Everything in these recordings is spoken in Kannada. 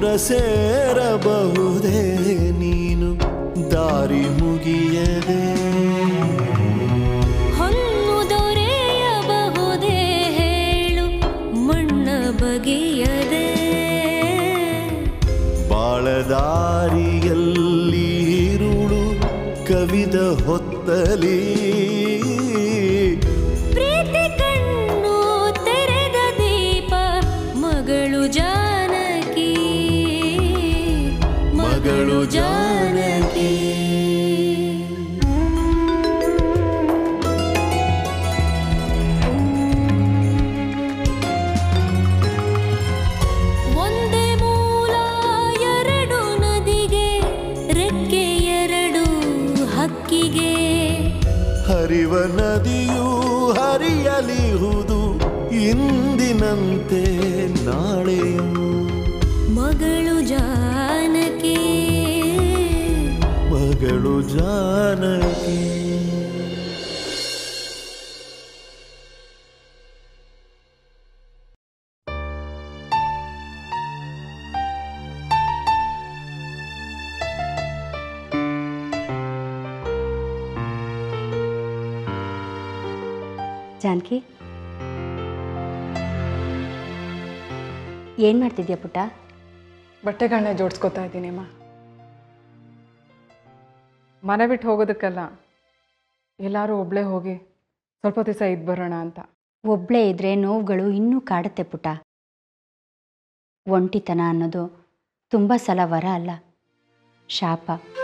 ಸೇರಬಹುದೇ ನೀನು ದಾರಿ ಮುಗಿಯದೆ ಹೊನ್ನು ದೊರೆಯಬಹುದೇ ಹೇಳು ಮಣ್ಣ ಬಗೆಯದೆ ಬಾಳದಾರಿಯಲ್ಲಿ ಇರುಳು ಕವಿದ ಹೊತ್ತಲಿ ಪ್ರೀತಿ ಕಣ್ಣು ತೆರೆದ ದೀಪ ಮಗಳು ಜಾನಕಿ ಮಗಳು ಜಾನಕಿ ಒಂದೇ ಮೂಲ ಎರಡು ನದಿಗೆ ರೆಕ್ಕೆ ಎರಡು ಹಕ್ಕಿಗೆ ಹರಿವ ನದಿಯು ಹರಿಯಲಿಹುದು ಇಂದಿನಂತೆ ನಾಳೆಯೂ ಮಗಳು ಜಾನಕಿ ಮಗಳು ಜಾನಕಿ ಜಾನಕಿ ಏನು ಮಾಡ್ತಿದ್ಯಾ ಪುಟ್ಟ ಬಟ್ಟೆಗಳನ್ನ ಜೋಡಿಸ್ಕೊತಾ ಇದ್ದೀನಿ ಅಮ್ಮ ಮನೆ ಬಿಟ್ಟು ಹೋಗೋದಕ್ಕಲ್ಲ ಎಲ್ಲರೂ ಒಬ್ಬಳೇ ಹೋಗಿ ಸ್ವಲ್ಪ ದಿವಸ ಇದ್ದು ಬರೋಣ ಅಂತ ಒಬ್ಬಳೇ ಇದ್ರೆ ನೋವುಗಳು ಇನ್ನೂ ಕಾಡುತ್ತೆ ಪುಟ್ಟ ಒಂಟಿತನ ಅನ್ನೋದು ತುಂಬ ಸಲ ವರ ಅಲ್ಲ ಶಾಪ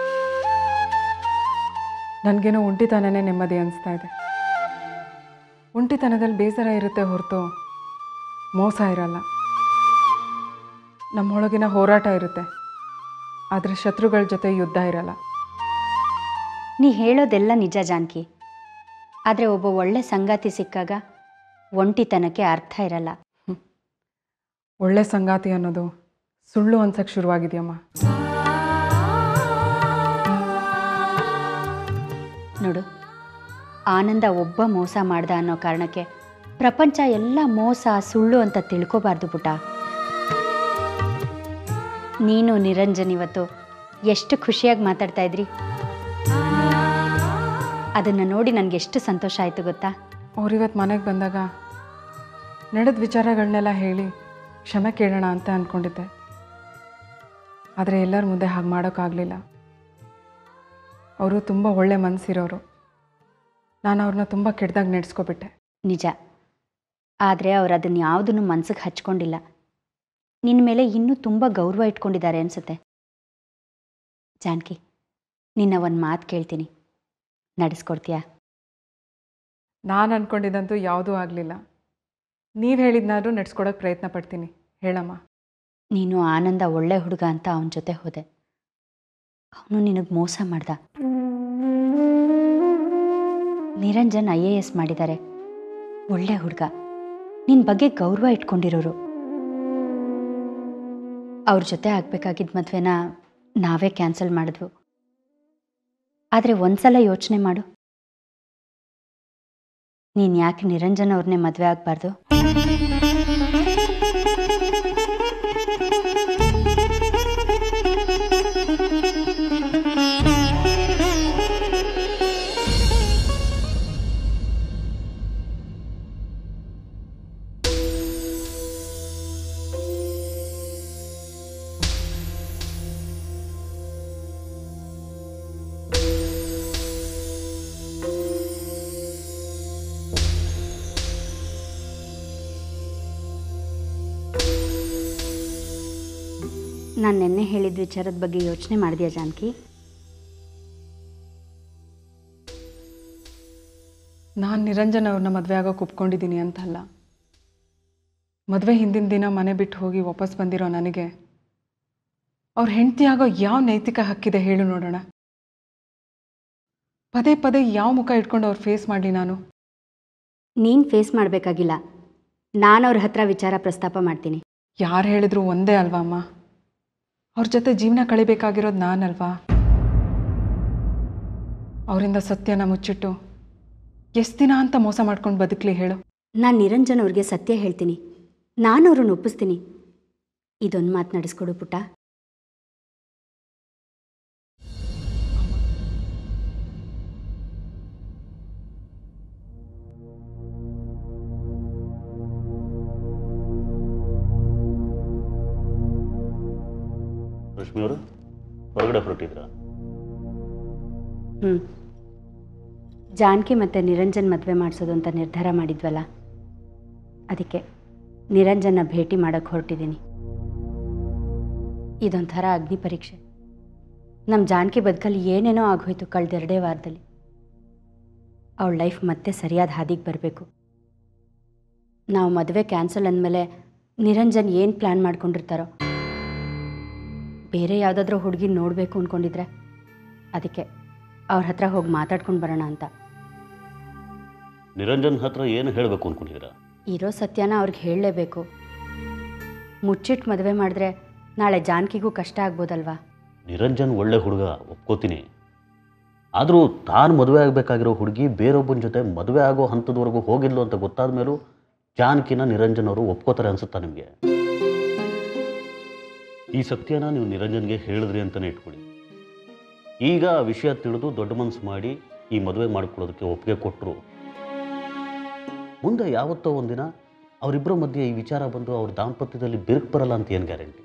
ನನಗೇನೋ ಒಂಟಿತನನೇ ನೆಮ್ಮದಿ ಅನಿಸ್ತಾ ಇದೆ ಒಂಟಿತನದಲ್ಲಿ ಬೇಸರ ಇರುತ್ತೆ ಹೊರತು ಮೋಸ ಇರಲ್ಲ ನಮ್ಮೊಳಗಿನ ಹೋರಾಟ ಇರುತ್ತೆ ಆದರೆ ಶತ್ರುಗಳ ಜೊತೆ ಯುದ್ಧ ಇರಲ್ಲ ನೀ ಹೇಳೋದೆಲ್ಲ ನಿಜ ಜಾನಕಿ ಆದರೆ ಒಬ್ಬ ಒಳ್ಳೆ ಸಂಗಾತಿ ಸಿಕ್ಕಾಗ ಒಂಟಿತನಕ್ಕೆ ಅರ್ಥ ಇರಲ್ಲ ಒಳ್ಳೆ ಸಂಗಾತಿ ಅನ್ನೋದು ಸುಳ್ಳು ಅನ್ಸಕ್ಕೆ ಶುರುವಾಗಿದೆಯಮ್ಮ ನೋಡು ಆನಂದ ಒಬ್ಬ ಮೋಸ ಮಾಡ್ದ ಅನ್ನೋ ಕಾರಣಕ್ಕೆ ಪ್ರಪಂಚ ಎಲ್ಲ ಮೋಸ ಸುಳ್ಳು ಅಂತ ತಿಳ್ಕೊಬಾರ್ದು ಪುಟ ನೀನು ನಿರಂಜನ್ ಇವತ್ತು ಎಷ್ಟು ಖುಷಿಯಾಗಿ ಮಾತಾಡ್ತಾ ಇದ್ರಿ ಅದನ್ನು ನೋಡಿ ನನಗೆ ಎಷ್ಟು ಸಂತೋಷ ಆಯಿತು ಗೊತ್ತಾ ಅವ್ರಿವತ್ತು ಮನೆಗೆ ಬಂದಾಗ ನಡೆದ ವಿಚಾರಗಳನ್ನೆಲ್ಲ ಹೇಳಿ ಕ್ಷಮೆ ಕೇಳೋಣ ಅಂತ ಅಂದ್ಕೊಂಡಿದ್ದೆ ಆದರೆ ಎಲ್ಲರ ಮುಂದೆ ಹಾಗೆ ಮಾಡೋಕ್ಕಾಗಲಿಲ್ಲ ಅವರು ತುಂಬ ಒಳ್ಳೆ ಮನಸ್ಸಿರೋರು ನಾನು ಅವ್ರನ್ನ ತುಂಬ ಕೆಟ್ಟದಾಗ ನಡೆಸ್ಕೊಬಿಟ್ಟೆ ನಿಜ ಆದರೆ ಅವ್ರು ಅದನ್ನು ಯಾವುದನ್ನು ಮನ್ಸಿಗೆ ಹಚ್ಕೊಂಡಿಲ್ಲ ನಿನ್ನ ಮೇಲೆ ಇನ್ನೂ ತುಂಬ ಗೌರವ ಇಟ್ಕೊಂಡಿದ್ದಾರೆ ಅನಿಸುತ್ತೆ ಜಾನಕಿ ನಿನ್ನ ಒಂದು ಮಾತು ಕೇಳ್ತೀನಿ ನಡೆಸ್ಕೊಡ್ತೀಯಾ ನಾನು ಅಂದ್ಕೊಂಡಿದ್ದಂತೂ ಯಾವುದೂ ಆಗಲಿಲ್ಲ ನೀವು ಹೇಳಿದ್ನಾದ್ರೂ ನಡ್ಸ್ಕೊಡೋಕೆ ಪ್ರಯತ್ನ ಪಡ್ತೀನಿ ಹೇಳಮ್ಮ ನೀನು ಆನಂದ ಒಳ್ಳೆ ಹುಡುಗ ಅಂತ ಅವನ ಜೊತೆ ಹೋದೆ ಅವನು ನಿನಗೆ ಮೋಸ ಮಾಡ್ದ ನಿರಂಜನ್ ಐ ಎ ಎಸ್ ಮಾಡಿದ್ದಾರೆ ಒಳ್ಳೆ ಹುಡುಗ ನಿನ್ನ ಬಗ್ಗೆ ಗೌರವ ಇಟ್ಕೊಂಡಿರೋರು ಅವ್ರ ಜೊತೆ ಆಗಬೇಕಾಗಿದ್ದ ಮದುವೆನ ನಾವೇ ಕ್ಯಾನ್ಸಲ್ ಮಾಡಿದ್ವು ಆದರೆ ಒಂದ್ಸಲ ಯೋಚನೆ ಮಾಡು ನೀನು ಯಾಕೆ ನಿರಂಜನ್ ಅವ್ರನ್ನೇ ಮದುವೆ ಆಗಬಾರ್ದು ನಾನು ನಿನ್ನೆ ಹೇಳಿದ ವಿಚಾರದ ಬಗ್ಗೆ ಯೋಚನೆ ಮಾಡಿದ್ಯಾ ಜಾನಕಿ ನಾನು ನಿರಂಜನ್ ಅವ್ರನ್ನ ಮದುವೆ ಆಗೋಕೆ ಒಪ್ಕೊಂಡಿದ್ದೀನಿ ಅಂತಲ್ಲ ಮದುವೆ ಹಿಂದಿನ ದಿನ ಮನೆ ಬಿಟ್ಟು ಹೋಗಿ ವಾಪಸ್ ಬಂದಿರೋ ನನಗೆ ಅವ್ರ ಹೆಂಡತಿ ಆಗೋ ಯಾವ ನೈತಿಕ ಹಕ್ಕಿದೆ ಹೇಳು ನೋಡೋಣ ಪದೇ ಪದೇ ಯಾವ ಮುಖ ಇಟ್ಕೊಂಡು ಅವ್ರು ಫೇಸ್ ಮಾಡಲಿ ನಾನು ನೀನು ಫೇಸ್ ಮಾಡಬೇಕಾಗಿಲ್ಲ ನಾನು ಅವ್ರ ಹತ್ರ ವಿಚಾರ ಪ್ರಸ್ತಾಪ ಮಾಡ್ತೀನಿ ಯಾರು ಹೇಳಿದ್ರು ಒಂದೇ ಅಲ್ವಾ ಅಮ್ಮ ಅವ್ರ ಜೊತೆ ಜೀವನ ಕಳಿಬೇಕಾಗಿರೋದು ನಾನಲ್ವಾ ಅವರಿಂದ ಸತ್ಯನ ಮುಚ್ಚಿಟ್ಟು ಎಷ್ಟು ದಿನ ಅಂತ ಮೋಸ ಮಾಡ್ಕೊಂಡು ಬದುಕಲಿ ಹೇಳು ನಾನು ನಿರಂಜನ್ ಅವ್ರಿಗೆ ಸತ್ಯ ಹೇಳ್ತೀನಿ ನಾನು ಅವ್ರನ್ನ ಒಪ್ಪಿಸ್ತೀನಿ ಇದೊಂದು ಮಾತು ನಡೆಸ್ಕೊಡು ಪುಟ್ಟ ರಶ್ಮಿಯವರು ಹೊರಗಡೆ ಹೊರಟಿದ್ರಾ ಹ್ಞೂ ಜಾನಕಿ ಮತ್ತು ನಿರಂಜನ್ ಮದುವೆ ಮಾಡಿಸೋದು ಅಂತ ನಿರ್ಧಾರ ಮಾಡಿದ್ವಲ್ಲ ಅದಕ್ಕೆ ನಿರಂಜನ್ನ ಭೇಟಿ ಮಾಡೋಕ್ಕೆ ಹೊರಟಿದ್ದೀನಿ ಇದೊಂಥರ ಅಗ್ನಿ ಪರೀಕ್ಷೆ ನಮ್ಮ ಜಾನಕಿ ಬದುಕಲ್ಲಿ ಏನೇನೋ ಆಗೋಯ್ತು ಕಳೆದೆರಡೇ ವಾರದಲ್ಲಿ ಅವಳ ಲೈಫ್ ಮತ್ತೆ ಸರಿಯಾದ ಹಾದಿಗೆ ಬರಬೇಕು ನಾವು ಮದುವೆ ಕ್ಯಾನ್ಸಲ್ ಅಂದಮೇಲೆ ನಿರಂಜನ್ ಏನು ಪ್ಲ್ಯಾನ್ ಮಾಡ್ಕೊಂಡಿರ್ತಾರೋ ಬೇರೆ ಯಾವುದಾದ್ರೂ ಹುಡುಗಿ ನೋಡಬೇಕು ಅಂದ್ಕೊಂಡಿದ್ರೆ ಅದಕ್ಕೆ ಅವ್ರ ಹತ್ರ ಹೋಗಿ ಮಾತಾಡ್ಕೊಂಡು ಬರೋಣ ಅಂತ ನಿರಂಜನ್ ಹತ್ರ ಏನು ಹೇಳಬೇಕು ಅಂದ್ಕೊಂಡಿದ್ದೀರಾ ಇರೋ ಸತ್ಯನ ಅವ್ರಿಗೆ ಹೇಳಲೇಬೇಕು ಮುಚ್ಚಿಟ್ಟು ಮದುವೆ ಮಾಡಿದ್ರೆ ನಾಳೆ ಜಾನಕಿಗೂ ಕಷ್ಟ ಆಗ್ಬೋದಲ್ವಾ ನಿರಂಜನ್ ಒಳ್ಳೆ ಹುಡುಗ ಒಪ್ಕೋತೀನಿ ಆದರೂ ತಾನು ಮದುವೆ ಆಗಬೇಕಾಗಿರೋ ಹುಡುಗಿ ಬೇರೊಬ್ಬನ ಜೊತೆ ಮದುವೆ ಆಗೋ ಹಂತದವರೆಗೂ ಹೋಗಿದ್ಲು ಅಂತ ಗೊತ್ತಾದ ಮೇಲೂ ಜಾನಕಿನ ನಿರಂಜನ್ ಅವರು ಒಪ್ಕೋತಾರೆ ಅನ್ಸುತ್ತಾ ನಿಮಗೆ ಈ ಸತ್ಯನ ನೀವು ನಿರಂಜನ್ಗೆ ಹೇಳಿದ್ರಿ ಅಂತಲೇ ಇಟ್ಕೊಳ್ಳಿ ಈಗ ಆ ವಿಷಯ ತಿಳಿದು ದೊಡ್ಡ ಮನಸ್ಸು ಮಾಡಿ ಈ ಮದುವೆ ಮಾಡಿಕೊಳ್ಳೋದಕ್ಕೆ ಒಪ್ಪಿಗೆ ಕೊಟ್ಟರು ಮುಂದೆ ಯಾವತ್ತೋ ಒಂದಿನ ಅವರಿಬ್ಬರ ಮಧ್ಯೆ ಈ ವಿಚಾರ ಬಂದು ಅವ್ರ ದಾಂಪತ್ಯದಲ್ಲಿ ಬಿರುಕು ಬರಲ್ಲ ಅಂತ ಏನು ಗ್ಯಾರಂಟಿ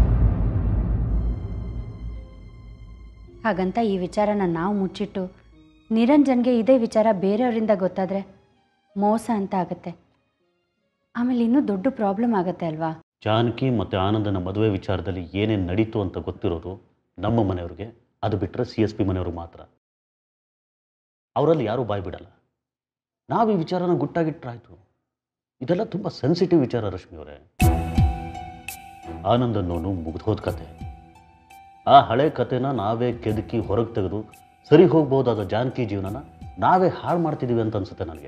ಹಾಗಂತ ಈ ವಿಚಾರನ ನಾವು ಮುಚ್ಚಿಟ್ಟು ನಿರಂಜನ್ಗೆ ಇದೇ ವಿಚಾರ ಬೇರೆಯವರಿಂದ ಗೊತ್ತಾದರೆ ಮೋಸ ಅಂತ ಆಗುತ್ತೆ ಆಮೇಲೆ ಇನ್ನೂ ದೊಡ್ಡ ಪ್ರಾಬ್ಲಮ್ ಆಗುತ್ತೆ ಅಲ್ವಾ ಜಾನಕಿ ಮತ್ತು ಆನಂದನ ಮದುವೆ ವಿಚಾರದಲ್ಲಿ ಏನೇನು ನಡೀತು ಅಂತ ಗೊತ್ತಿರೋದು ನಮ್ಮ ಮನೆಯವ್ರಿಗೆ ಅದು ಬಿಟ್ಟರೆ ಸಿ ಎಸ್ ಪಿ ಮನೆಯವರು ಮಾತ್ರ ಅವರಲ್ಲಿ ಯಾರೂ ಬಾಯ್ ಬಿಡಲ್ಲ ನಾವು ಈ ವಿಚಾರನ ಗುಟ್ಟಾಗಿಟ್ರಾಯ್ತು ಇದೆಲ್ಲ ತುಂಬ ಸೆನ್ಸಿಟಿವ್ ವಿಚಾರ ರಶ್ಮಿ ಅವರೇ ಆನಂದ್ ಅನ್ನೋನು ಮುಗ್ದೋದ ಕತೆ ಆ ಹಳೆ ಕತೆನ ನಾವೇ ಕೆದಕಿ ಹೊರಗೆ ತೆಗೆದು ಸರಿ ಹೋಗ್ಬೋದಾದ ಜಾನಕಿ ಜೀವನನ ನಾವೇ ಹಾಳು ಮಾಡ್ತಿದ್ದೀವಿ ಅಂತ ಅನ್ಸುತ್ತೆ ನನಗೆ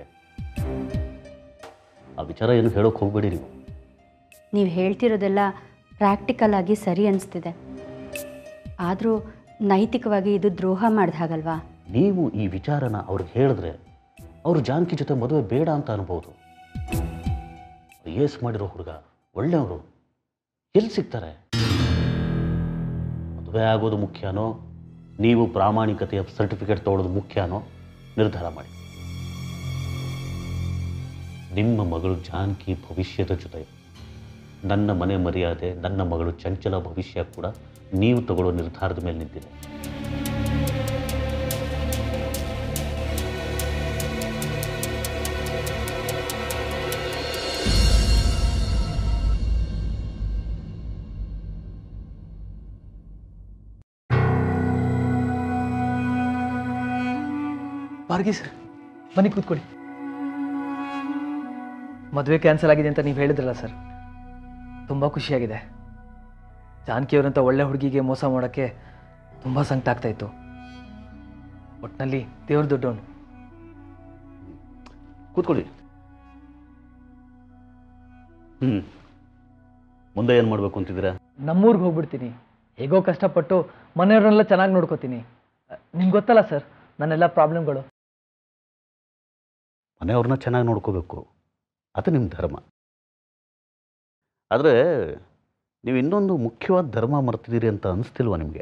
ಆ ವಿಚಾರ ಏನು ಹೇಳೋಕೆ ಹೋಗ್ಬೇಡಿ ನೀವು ನೀವು ಹೇಳ್ತಿರೋದೆಲ್ಲ ಪ್ರಾಕ್ಟಿಕಲ್ ಆಗಿ ಸರಿ ಅನಿಸ್ತಿದೆ ಆದರೂ ನೈತಿಕವಾಗಿ ಇದು ದ್ರೋಹ ಮಾಡ್ದ ಹಾಗಲ್ವಾ ನೀವು ಈ ವಿಚಾರನ ಅವ್ರಿಗೆ ಹೇಳಿದ್ರೆ ಅವರು ಜಾನಕಿ ಜೊತೆ ಮದುವೆ ಬೇಡ ಅಂತ ಅನ್ಬೋದು ಏಸ್ ಮಾಡಿರೋ ಹುಡುಗ ಒಳ್ಳೆಯವರು ಎಲ್ಲಿ ಸಿಗ್ತಾರೆ ಮದುವೆ ಆಗೋದು ಮುಖ್ಯನೋ ನೀವು ಪ್ರಾಮಾಣಿಕತೆಯ ಸರ್ಟಿಫಿಕೇಟ್ ತೊಗೊಳ್ಳೋದು ಮುಖ್ಯನೋ ನಿರ್ಧಾರ ಮಾಡಿ ನಿಮ್ಮ ಮಗಳು ಜಾನಕಿ ಭವಿಷ್ಯದ ಜೊತೆ ನನ್ನ ಮನೆ ಮರ್ಯಾದೆ ನನ್ನ ಮಗಳು ಚಂಚಲ ಭವಿಷ್ಯ ಕೂಡ ನೀವು ತಗೊಳ್ಳೋ ನಿರ್ಧಾರದ ಮೇಲೆ ನಿಂತಿದೆ ಭಾರ್ಗಿ ಸರ್ ಬನ್ನಿ ಕೂತ್ಕೊಳ್ಳಿ ಮದುವೆ ಕ್ಯಾನ್ಸಲ್ ಆಗಿದೆ ಅಂತ ನೀವು ಹೇಳಿದ್ರಲ್ಲ ಸರ್ ತುಂಬ ಖುಷಿಯಾಗಿದೆ ಜಾನಕಿಯವರಂಥ ಒಳ್ಳೆ ಹುಡುಗಿಗೆ ಮೋಸ ಮಾಡೋಕ್ಕೆ ತುಂಬ ಸಂಕಟ ಆಗ್ತಾ ಇತ್ತು ಒಟ್ಟಿನಲ್ಲಿ ದೇವ್ರ ದೊಡ್ಡವನು ಕೂತ್ಕೊಳ್ಳಿ ಹ್ಞೂ ಮುಂದೆ ಏನು ಮಾಡಬೇಕು ಅಂತಿದ್ದೀರಾ ನಮ್ಮೂರಿಗೆ ಹೋಗ್ಬಿಡ್ತೀನಿ ಹೇಗೋ ಕಷ್ಟಪಟ್ಟು ಮನೆಯವ್ರನ್ನೆಲ್ಲ ಚೆನ್ನಾಗಿ ನೋಡ್ಕೋತೀನಿ ನಿಮ್ಗೆ ಗೊತ್ತಲ್ಲ ಸರ್ ನನ್ನೆಲ್ಲ ಪ್ರಾಬ್ಲಮ್ಗಳು ಮನೆಯವ್ರನ್ನ ಚೆನ್ನಾಗಿ ನೋಡ್ಕೋಬೇಕು ಅದು ನಿಮ್ಮ ಧರ್ಮ ಆದರೆ ನೀವು ಇನ್ನೊಂದು ಮುಖ್ಯವಾದ ಧರ್ಮ ಮರ್ತಿದ್ದೀರಿ ಅಂತ ಅನಿಸ್ತಿಲ್ವಾ ನಿಮಗೆ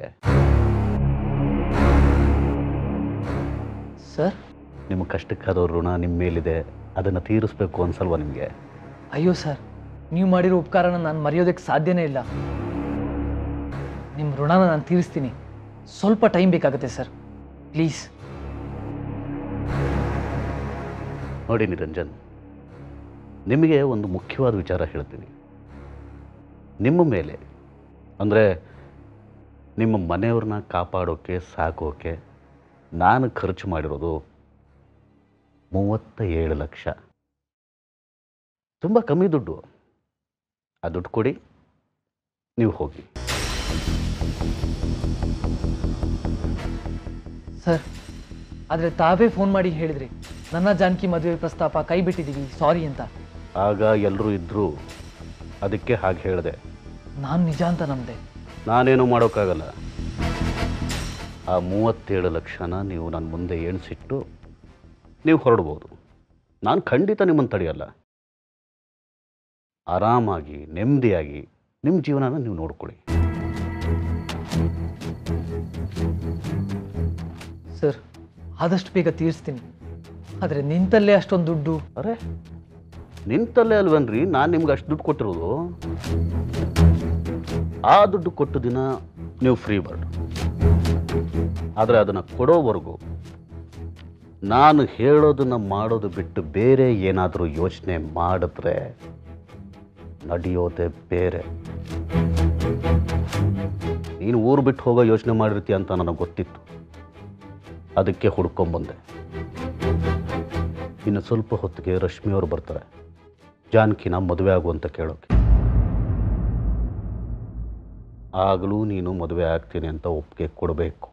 ಸರ್ ನಿಮ್ಮ ಕಷ್ಟಕ್ಕಾದ ಋಣ ನಿಮ್ಮ ಮೇಲಿದೆ ಅದನ್ನು ತೀರಿಸ್ಬೇಕು ಅನ್ಸಲ್ವಾ ನಿಮಗೆ ಅಯ್ಯೋ ಸರ್ ನೀವು ಮಾಡಿರೋ ಉಪಕಾರನ ನಾನು ಮರೆಯೋದಕ್ಕೆ ಸಾಧ್ಯನೇ ಇಲ್ಲ ನಿಮ್ಮ ಋಣನ ನಾನು ತೀರಿಸ್ತೀನಿ ಸ್ವಲ್ಪ ಟೈಮ್ ಬೇಕಾಗುತ್ತೆ ಸರ್ ಪ್ಲೀಸ್ ನೋಡಿ ನಿರಂಜನ್ ನಿಮಗೆ ಒಂದು ಮುಖ್ಯವಾದ ವಿಚಾರ ಹೇಳ್ತೀನಿ ನಿಮ್ಮ ಮೇಲೆ ಅಂದರೆ ನಿಮ್ಮ ಮನೆಯವ್ರನ್ನ ಕಾಪಾಡೋಕ್ಕೆ ಸಾಕೋಕ್ಕೆ ನಾನು ಖರ್ಚು ಮಾಡಿರೋದು ಮೂವತ್ತ ಏಳು ಲಕ್ಷ ತುಂಬ ಕಮ್ಮಿ ದುಡ್ಡು ಆ ದುಡ್ಡು ಕೊಡಿ ನೀವು ಹೋಗಿ ಸರ್ ಆದರೆ ತಾವೇ ಫೋನ್ ಮಾಡಿ ಹೇಳಿದ್ರಿ ನನ್ನ ಜಾನಕಿ ಮದುವೆ ಪ್ರಸ್ತಾಪ ಕೈ ಬಿಟ್ಟಿದ್ದೀವಿ ಸಾರಿ ಅಂತ ಆಗ ಎಲ್ಲರೂ ಇದ್ದರು ಅದಕ್ಕೆ ಹಾಗೆ ಹೇಳಿದೆ ನಾನು ನಿಜ ಅಂತ ನಂಬಿದೆ ನಾನೇನು ಮಾಡೋಕ್ಕಾಗಲ್ಲ ಆ ಮೂವತ್ತೇಳು ಲಕ್ಷನ ನೀವು ನನ್ನ ಮುಂದೆ ಎಣಿಸಿಟ್ಟು ನೀವು ಹೊರಡ್ಬೋದು ನಾನು ಖಂಡಿತ ನಿಮ್ಮನ್ನು ತಡೆಯಲ್ಲ ಆರಾಮಾಗಿ ನೆಮ್ಮದಿಯಾಗಿ ನಿಮ್ಮ ಜೀವನನ ನೀವು ನೋಡ್ಕೊಳ್ಳಿ ಸರ್ ಆದಷ್ಟು ಬೇಗ ತೀರಿಸ್ತೀನಿ ಆದರೆ ನಿಂತಲ್ಲೇ ಅಷ್ಟೊಂದು ದುಡ್ಡು ಅರೆ ನಿಂತಲ್ಲೇ ಅಲ್ವನ್ರಿ ನಾನು ನಿಮ್ಗೆ ಅಷ್ಟು ದುಡ್ಡು ಕೊಟ್ಟಿರೋದು ಆ ದುಡ್ಡು ಕೊಟ್ಟ ದಿನ ನೀವು ಫ್ರೀ ಬರ್ಡ್ ಆದರೆ ಅದನ್ನು ಕೊಡೋವರೆಗೂ ನಾನು ಹೇಳೋದನ್ನು ಮಾಡೋದು ಬಿಟ್ಟು ಬೇರೆ ಏನಾದರೂ ಯೋಚನೆ ಮಾಡಿದ್ರೆ ನಡೆಯೋದೇ ಬೇರೆ ನೀನು ಊರು ಬಿಟ್ಟು ಹೋಗೋ ಯೋಚನೆ ಮಾಡಿರ್ತೀಯ ಅಂತ ನನಗೆ ಗೊತ್ತಿತ್ತು ಅದಕ್ಕೆ ಹುಡ್ಕೊಂಬಂದೆ ಇನ್ನು ಸ್ವಲ್ಪ ಹೊತ್ತಿಗೆ ರಶ್ಮಿಯವರು ಬರ್ತಾರೆ ಜಾನಕಿನ ಮದುವೆ ಆಗು ಅಂತ ಕೇಳೋಕೆ ಆಗಲೂ ನೀನು ಮದುವೆ ಆಗ್ತೀನಿ ಅಂತ ಒಪ್ಪಿಗೆ ಕೊಡಬೇಕು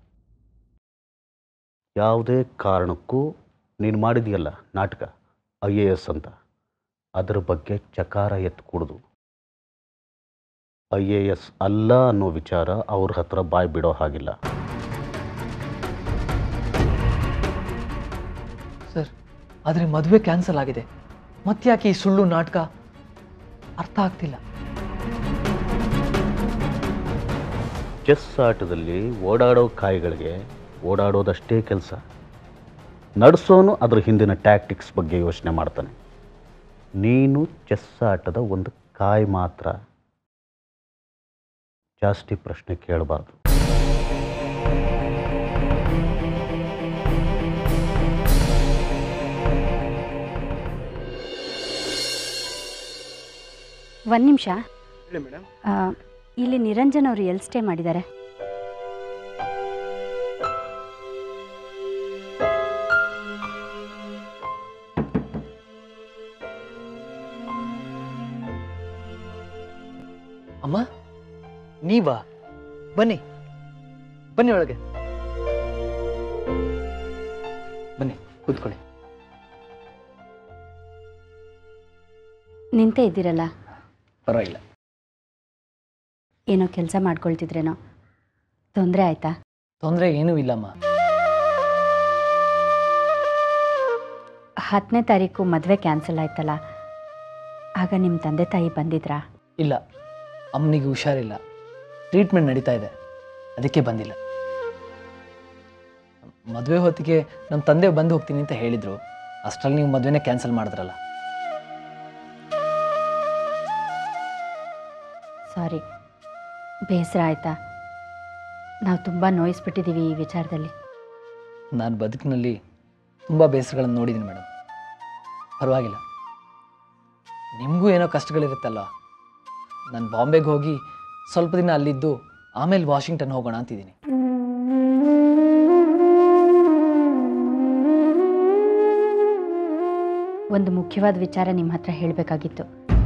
ಯಾವುದೇ ಕಾರಣಕ್ಕೂ ನೀನು ಮಾಡಿದೆಯಲ್ಲ ನಾಟಕ ಐ ಎ ಎಸ್ ಅಂತ ಅದರ ಬಗ್ಗೆ ಚಕಾರ ಎತ್ತು ಕುಡ್ದು ಐ ಎ ಎಸ್ ಅಲ್ಲ ಅನ್ನೋ ವಿಚಾರ ಅವ್ರ ಹತ್ರ ಬಾಯ್ ಬಿಡೋ ಹಾಗಿಲ್ಲ ಸರ್ ಆದರೆ ಮದುವೆ ಕ್ಯಾನ್ಸಲ್ ಆಗಿದೆ ಮತ್ತ್ಯಾಕೆ ಈ ಸುಳ್ಳು ನಾಟಕ ಅರ್ಥ ಆಗ್ತಿಲ್ಲ ಚೆಸ್ ಆಟದಲ್ಲಿ ಓಡಾಡೋ ಕಾಯಿಗಳಿಗೆ ಓಡಾಡೋದಷ್ಟೇ ಕೆಲಸ ನಡೆಸೋನು ಅದ್ರ ಹಿಂದಿನ ಟ್ಯಾಕ್ಟಿಕ್ಸ್ ಬಗ್ಗೆ ಯೋಚನೆ ಮಾಡ್ತಾನೆ ನೀನು ಚೆಸ್ ಆಟದ ಒಂದು ಕಾಯಿ ಮಾತ್ರ ಜಾಸ್ತಿ ಪ್ರಶ್ನೆ ಕೇಳಬಾರ್ದು ಒಂದು ನಿಮಿಷ ಹೇಳಿ ಮೇಡಮ್ ಇಲ್ಲಿ ನಿರಂಜನ್ ಅವರು ಎಲ್ಲಿ ಸ್ಟೇ ಮಾಡಿದ್ದಾರೆ ಅಮ್ಮ ನೀವಾ ಬನ್ನಿ ಬನ್ನಿ ಒಳಗೆ ಬನ್ನಿ ಕೂತ್ಕೊಳ್ಳಿ ನಿಂತೇ ಇದ್ದೀರಲ್ಲ ಪರವಾಗಿಲ್ಲ ಏನೋ ಕೆಲಸ ಮಾಡ್ಕೊಳ್ತಿದ್ರೇನೋ ತೊಂದರೆ ಆಯ್ತಾ ತೊಂದರೆ ಏನೂ ಇಲ್ಲಮ್ಮ ಹತ್ತನೇ ತಾರೀಕು ಮದುವೆ ಕ್ಯಾನ್ಸಲ್ ಆಯ್ತಲ್ಲ ಆಗ ನಿಮ್ಮ ತಂದೆ ತಾಯಿ ಬಂದಿದ್ರಾ ಇಲ್ಲ ಅಮ್ಮನಿಗೆ ಹುಷಾರಿಲ್ಲ ಟ್ರೀಟ್ಮೆಂಟ್ ನಡೀತಾ ಇದೆ ಅದಕ್ಕೆ ಬಂದಿಲ್ಲ ಮದುವೆ ಹೊತ್ತಿಗೆ ನಮ್ಮ ತಂದೆ ಬಂದು ಹೋಗ್ತೀನಿ ಅಂತ ಹೇಳಿದರು ಅಷ್ಟರಲ್ಲಿ ನೀವು ಮದುವೆನೇ ಕ್ಯಾನ್ಸಲ್ ಮಾಡಿದ್ರಲ್ಲ ಸಾರಿ ಬೇಸರ ಆಯ್ತಾ ನಾವು ತುಂಬ ನೋಯಿಸ್ಬಿಟ್ಟಿದ್ದೀವಿ ಈ ವಿಚಾರದಲ್ಲಿ ನಾನು ಬದುಕಿನಲ್ಲಿ ತುಂಬ ಬೇಸರಗಳನ್ನು ನೋಡಿದ್ದೀನಿ ಮೇಡಮ್ ಪರವಾಗಿಲ್ಲ ನಿಮಗೂ ಏನೋ ಕಷ್ಟಗಳಿರುತ್ತಲ್ಲ ನಾನು ಬಾಂಬೆಗೆ ಹೋಗಿ ಸ್ವಲ್ಪ ದಿನ ಅಲ್ಲಿದ್ದು ಆಮೇಲೆ ವಾಷಿಂಗ್ಟನ್ ಹೋಗೋಣ ಅಂತಿದ್ದೀನಿ ಒಂದು ಮುಖ್ಯವಾದ ವಿಚಾರ ನಿಮ್ಮ ಹತ್ರ ಹೇಳಬೇಕಾಗಿತ್ತು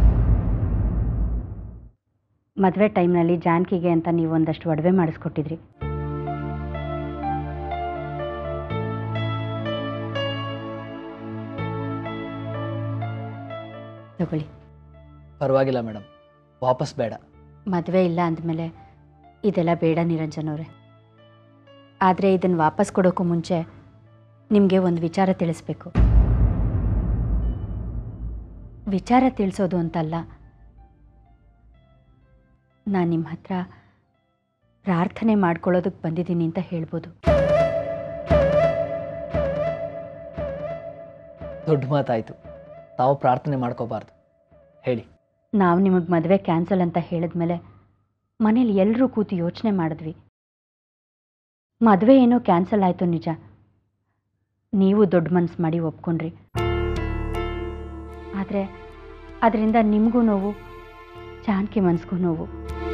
ಮದುವೆ ಟೈಮ್ನಲ್ಲಿ ಜಾನಕಿಗೆ ಅಂತ ನೀವು ಒಂದಷ್ಟು ಒಡವೆ ಮಾಡಿಸ್ಕೊಟ್ಟಿದ್ರಿ ತಗೊಳ್ಳಿ ಪರವಾಗಿಲ್ಲ ಮೇಡಮ್ ವಾಪಸ್ ಬೇಡ ಮದುವೆ ಇಲ್ಲ ಅಂದಮೇಲೆ ಇದೆಲ್ಲ ಬೇಡ ನಿರಂಜನ್ ಅವರೇ ಆದರೆ ಇದನ್ನು ವಾಪಸ್ ಕೊಡೋಕ್ಕೂ ಮುಂಚೆ ನಿಮಗೆ ಒಂದು ವಿಚಾರ ತಿಳಿಸ್ಬೇಕು ವಿಚಾರ ತಿಳಿಸೋದು ಅಂತಲ್ಲ ನಾನು ನಿಮ್ಮ ಹತ್ರ ಪ್ರಾರ್ಥನೆ ಮಾಡ್ಕೊಳ್ಳೋದಕ್ಕೆ ಬಂದಿದ್ದೀನಿ ಅಂತ ಹೇಳ್ಬೋದು ದೊಡ್ಡ ಮಾತಾಯಿತು ತಾವು ಪ್ರಾರ್ಥನೆ ಮಾಡ್ಕೋಬಾರ್ದು ಹೇಳಿ ನಾವು ನಿಮಗೆ ಮದುವೆ ಕ್ಯಾನ್ಸಲ್ ಅಂತ ಹೇಳಿದ್ಮೇಲೆ ಮನೇಲಿ ಎಲ್ಲರೂ ಕೂತು ಯೋಚನೆ ಮಾಡಿದ್ವಿ ಮದುವೆ ಏನೋ ಕ್ಯಾನ್ಸಲ್ ಆಯಿತು ನಿಜ ನೀವು ದೊಡ್ಡ ಮನಸ್ಸು ಮಾಡಿ ಒಪ್ಕೊಂಡ್ರಿ ಆದರೆ ಅದರಿಂದ ನಿಮಗೂ ನೋವು ಜಾನಕಿ ಮನಸ್ಗೂ ನೋವು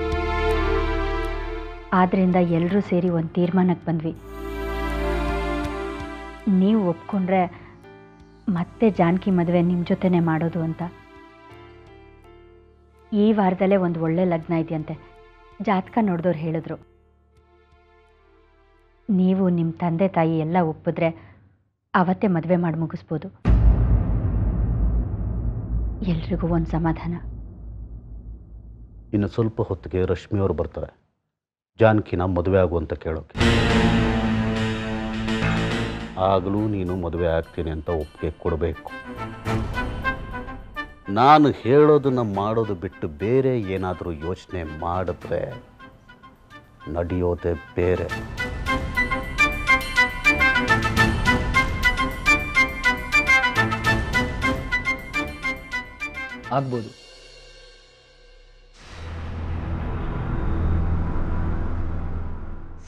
ಆದ್ದರಿಂದ ಎಲ್ಲರೂ ಸೇರಿ ಒಂದು ತೀರ್ಮಾನಕ್ಕೆ ಬಂದ್ವಿ ನೀವು ಒಪ್ಕೊಂಡ್ರೆ ಮತ್ತೆ ಜಾನಕಿ ಮದುವೆ ನಿಮ್ಮ ಜೊತೆನೇ ಮಾಡೋದು ಅಂತ ಈ ವಾರದಲ್ಲೇ ಒಂದು ಒಳ್ಳೆ ಲಗ್ನ ಇದೆಯಂತೆ ಜಾತಕ ನೋಡಿದವ್ರು ಹೇಳಿದ್ರು ನೀವು ನಿಮ್ಮ ತಂದೆ ತಾಯಿ ಎಲ್ಲ ಒಪ್ಪಿದ್ರೆ ಅವತ್ತೇ ಮದುವೆ ಮಾಡಿ ಮುಗಿಸ್ಬೋದು ಎಲ್ರಿಗೂ ಒಂದು ಸಮಾಧಾನ ಇನ್ನು ಸ್ವಲ್ಪ ಹೊತ್ತಿಗೆ ರಶ್ಮಿಯವರು ಬರ್ತಾರೆ ಜಾನಕಿನ ಮದುವೆ ಆಗು ಅಂತ ಕೇಳೋಕೆ ಆಗಲೂ ನೀನು ಮದುವೆ ಆಗ್ತೀನಿ ಅಂತ ಒಪ್ಪಿಗೆ ಕೊಡಬೇಕು ನಾನು ಹೇಳೋದನ್ನ ಮಾಡೋದು ಬಿಟ್ಟು ಬೇರೆ ಏನಾದರೂ ಯೋಚನೆ ಮಾಡಿದ್ರೆ ನಡೆಯೋದೇ ಬೇರೆ ಆಗ್ಬೋದು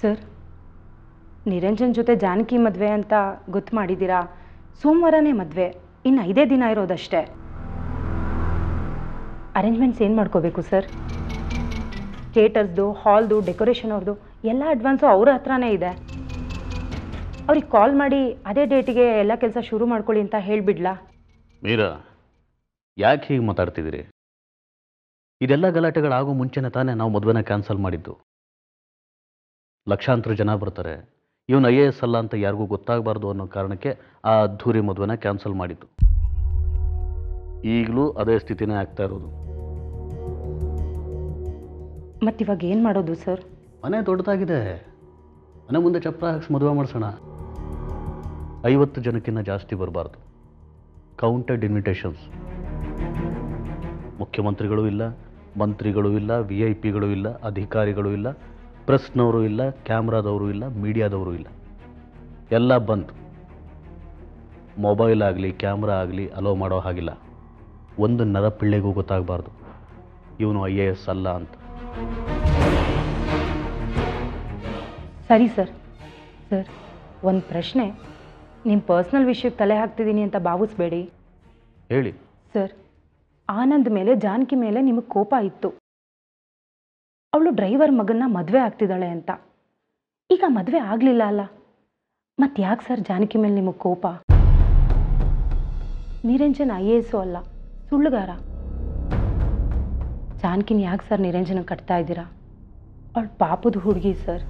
ಸರ್ ನಿರಂಜನ್ ಜೊತೆ ಜಾನಕಿ ಮದುವೆ ಅಂತ ಗೊತ್ತು ಮಾಡಿದ್ದೀರಾ ಸೋಮವಾರನೇ ಮದುವೆ ಇನ್ನು ಐದೇ ದಿನ ಇರೋದಷ್ಟೇ ಅರೇಂಜ್ಮೆಂಟ್ಸ್ ಏನು ಮಾಡ್ಕೋಬೇಕು ಸರ್ ಥಿಯೇಟರ್ಸ್ದು ಹಾಲ್ದು ಡೆಕೋರೇಷನ್ ಅವ್ರದ್ದು ಎಲ್ಲ ಅಡ್ವಾನ್ಸು ಅವ್ರ ಹತ್ರನೇ ಇದೆ ಅವ್ರಿಗೆ ಕಾಲ್ ಮಾಡಿ ಅದೇ ಡೇಟಿಗೆ ಎಲ್ಲ ಕೆಲಸ ಶುರು ಮಾಡ್ಕೊಳ್ಳಿ ಅಂತ ಹೇಳಿಬಿಡ್ಲಾ ಮೀರಾ ಯಾಕೆ ಹೀಗೆ ಮಾತಾಡ್ತಿದ್ದೀರಿ ಇದೆಲ್ಲ ಗಲಾಟೆಗಳಾಗೋ ಮುಂಚೆನೇ ತಾನೇ ನಾವು ಮದುವೆನ ಕ್ಯಾನ್ಸಲ್ ಮಾಡಿದ್ದು ಲಕ್ಷಾಂತರ ಜನ ಬರ್ತಾರೆ ಇವನು ಐ ಎ ಎಸ್ ಅಲ್ಲ ಅಂತ ಯಾರಿಗೂ ಗೊತ್ತಾಗಬಾರ್ದು ಅನ್ನೋ ಕಾರಣಕ್ಕೆ ಆ ಅದ್ಧೂರಿ ಮದುವೆನ ಕ್ಯಾನ್ಸಲ್ ಮಾಡಿದ್ದು ಈಗಲೂ ಅದೇ ಸ್ಥಿತಿನೇ ಆಗ್ತಾ ಇರೋದು ಮತ್ತಿವಾಗ ಏನು ಮಾಡೋದು ಸರ್ ಮನೆ ದೊಡ್ಡದಾಗಿದೆ ಮನೆ ಮುಂದೆ ಚಪ್ರ ಹಾಕ್ಸಿ ಮದುವೆ ಮಾಡಿಸೋಣ ಐವತ್ತು ಜನಕ್ಕಿಂತ ಜಾಸ್ತಿ ಬರಬಾರ್ದು ಕೌಂಟೆಡ್ ಇನ್ವಿಟೇಷನ್ಸ್ ಮುಖ್ಯಮಂತ್ರಿಗಳು ಇಲ್ಲ ಮಂತ್ರಿಗಳು ಇಲ್ಲ ವಿ ಐ ಪಿಗಳು ಇಲ್ಲ ಅಧಿಕಾರಿಗಳು ಇಲ್ಲ ಪ್ರೆಸ್ನವರು ಇಲ್ಲ ಕ್ಯಾಮ್ರಾದವರು ಇಲ್ಲ ಮೀಡಿಯಾದವರು ಇಲ್ಲ ಎಲ್ಲ ಬಂತು ಮೊಬೈಲ್ ಆಗಲಿ ಕ್ಯಾಮ್ರಾ ಆಗಲಿ ಅಲೋ ಮಾಡೋ ಹಾಗಿಲ್ಲ ಒಂದು ನರ ಪಿಳ್ಳೆಗೂ ಗೊತ್ತಾಗಬಾರ್ದು ಇವನು ಐ ಎ ಎಸ್ ಅಲ್ಲ ಅಂತ ಸರಿ ಸರ್ ಸರ್ ಒಂದು ಪ್ರಶ್ನೆ ನಿಮ್ಮ ಪರ್ಸ್ನಲ್ ವಿಷಯಕ್ಕೆ ತಲೆ ಹಾಕ್ತಿದ್ದೀನಿ ಅಂತ ಭಾವಿಸ್ಬೇಡಿ ಹೇಳಿ ಸರ್ ಆನಂದ್ ಮೇಲೆ ಜಾನಕಿ ಮೇಲೆ ನಿಮಗೆ ಕೋಪ ಇತ್ತು ಅವಳು ಡ್ರೈವರ್ ಮಗನ್ನ ಮದುವೆ ಆಗ್ತಿದ್ದಾಳೆ ಅಂತ ಈಗ ಮದುವೆ ಆಗಲಿಲ್ಲ ಅಲ್ಲ ಮತ್ತೆ ಯಾಕೆ ಸರ್ ಜಾನಕಿ ಮೇಲೆ ನಿಮಗೆ ಕೋಪ ನಿರಂಜನ್ ಐ ಎ ಎಸ್ಸು ಅಲ್ಲ ಸುಳ್ಳುಗಾರ ಜಾನಕಿನ ಯಾಕೆ ಸರ್ ನಿರಂಜನ ಕಟ್ತಾ ಇದ್ದೀರಾ ಅವಳು ಪಾಪದ ಹುಡುಗಿ ಸರ್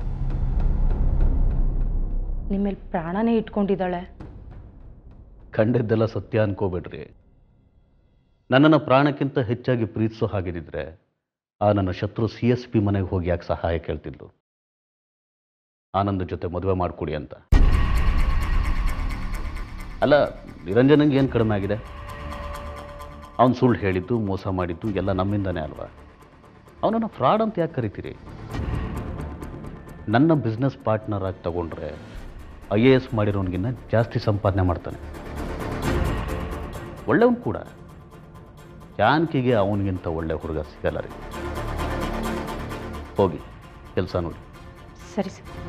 ನಿಮ್ಮೇಲೆ ಪ್ರಾಣನೇ ಇಟ್ಕೊಂಡಿದ್ದಾಳೆ ಕಂಡಿದ್ದೆಲ್ಲ ಸತ್ಯ ಅನ್ಕೋಬೇಡ್ರಿ ನನ್ನನ್ನು ಪ್ರಾಣಕ್ಕಿಂತ ಹೆಚ್ಚಾಗಿ ಪ್ರೀತಿಸೋ ಹಾಗಿದ್ದಿದ್ರೆ ಆ ನನ್ನ ಶತ್ರು ಸಿ ಎಸ್ ಪಿ ಮನೆಗೆ ಹೋಗಿ ಯಾಕೆ ಸಹಾಯ ಕೇಳ್ತಿದ್ಲು ಆನಂದ್ ಜೊತೆ ಮದುವೆ ಮಾಡಿಕೊಡಿ ಅಂತ ಅಲ್ಲ ನಿರಂಜನಂಗೆ ಏನು ಕಡಿಮೆ ಆಗಿದೆ ಅವನು ಸುಳ್ಳು ಹೇಳಿದ್ದು ಮೋಸ ಮಾಡಿದ್ದು ಎಲ್ಲ ನಮ್ಮಿಂದನೇ ಅಲ್ವಾ ಅವನನ್ನು ಫ್ರಾಡ್ ಅಂತ ಯಾಕೆ ಕರಿತೀರಿ ನನ್ನ ಬಿಸ್ನೆಸ್ ಪಾರ್ಟ್ನರ್ ಆಗಿ ತಗೊಂಡ್ರೆ ಐ ಎ ಎಸ್ ಮಾಡಿರೋನ್ಗಿನ್ನ ಜಾಸ್ತಿ ಸಂಪಾದನೆ ಮಾಡ್ತಾನೆ ಒಳ್ಳೆಯವನು ಕೂಡ ಜಾನಕಿಗೆ ಅವನಿಗಿಂತ ಒಳ್ಳೆ ಹುಡುಗ ಸಿಗಲ್ಲ ರೀ ಹೋಗಿ ಕೆಲಸ ನೋಡಿ ಸರಿ ಸರ್